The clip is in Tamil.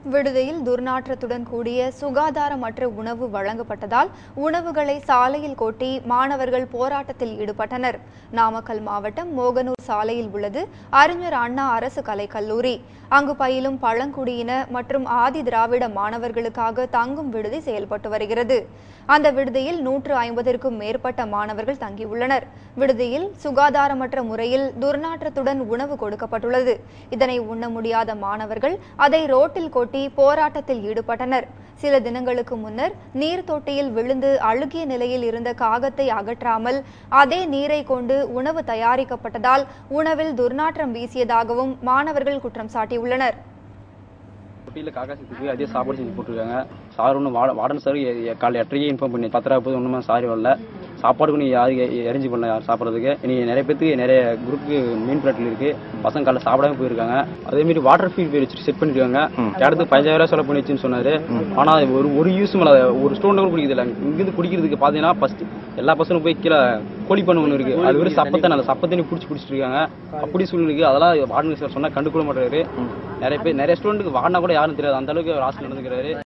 விடுதியில் துர்நாற்றத்துடன் கூடிய சுகாதாரமற்ற உணவு வழங்கப்பட்டதால் உணவுகளை சாலையில் கொட்டி மாணவர்கள் போராட்டத்தில் ஈடுபட்டனர் நாமக்கல் மாவட்டம் மோகனூர் சாலையில் உள்ளது அறிஞர் அண்ணா அரசு கலைக் கல்லூரி அங்கு பயிலும் பழங்குடியின மற்றும் ஆதி திராவிட மாணவர்களுக்காக தங்கும் விடுதி செயல்பட்டு வருகிறது அந்த விடுதியில் நூற்று ஐம்பதிற்கும் மேற்பட்ட மாணவர்கள் தங்கியுள்ளனர் விடுதியில் சுகாதாரமற்ற முறையில் துர்நாற்றத்துடன் உணவு கொடுக்கப்பட்டுள்ளது இதனை உண்ண முடியாத மாணவர்கள் அதை ரோட்டில் கொட்டி போராட்டத்தில் ஈடுபட்டனர் சில தினங்களுக்கு முன்னர் நீர் தொட்டியில் விழுந்து அழுகிய நிலையில் இருந்த காகத்தை அகற்றாமல் அதே நீரை கொண்டு உணவு தயாரிக்கப்பட்டதால் உணவில் துர்நாற்றம் வீசியதாகவும் மாணவர்கள் குற்றம் சாட்டியுள்ளனர் தொட்டியில் காக்கா செத்துக்கு அதே சாப்பாடு செஞ்சு போட்டிருக்காங்க சார் ஒன்றும் வாட வார்டன் சார் காலை எட்டரையே இன்ஃபார்ம் பண்ணி பத்தரை போது ஒன்றுமே சாரி வரல சாப்பாடுக்கு நீ யாரும் அரேஞ்ச் பண்ணல யாரும் சாப்பிட்றதுக்கு இனி நிறைய பேத்துக்கு நிறைய குரூப்புக்கு மீன் பிளாட்டில் இருக்கு பசங்க காலைல சாப்பிடாம போயிருக்காங்க அதே மாதிரி வாட்டர் ஃபீல் பேர் வச்சு செட் பண்ணிருக்காங்க இடத்துக்கு பதினஞ்சாயிரம் செலவு பண்ணி வச்சுன்னு சொன்னாரு ஆனா அது ஒரு ஒரு யூஸ் மேல ஒரு ஸ்டோன் கூட குடிக்கிறது இல்லை இங்கிருந்து குடிக்கிறதுக்கு பாத்தீங்கன்னா ஃபர்ஸ்ட் எல்லா பசங்களும் போய் கீழே கோழி பண்ண ஒன்று இருக்கு அது வெறும் சப்பத்தை அந்த சப்பத்தண்ணி பிடிச்சி குடிச்சிட்டு இருக்காங்க அப்படி சூழ்நிலைக்கு அதெல்லாம் வார்டன் சார் சொன்னா கண்டுக்கொள்ள மாட்டாரு நிறைய பேர் நிறைய ஸ்டூடெண்ட்டுக்கு வாடினா கூட யாரும் தெரியாது அந்த அளவுக்கு ராசி நடந்துக்கிறாரு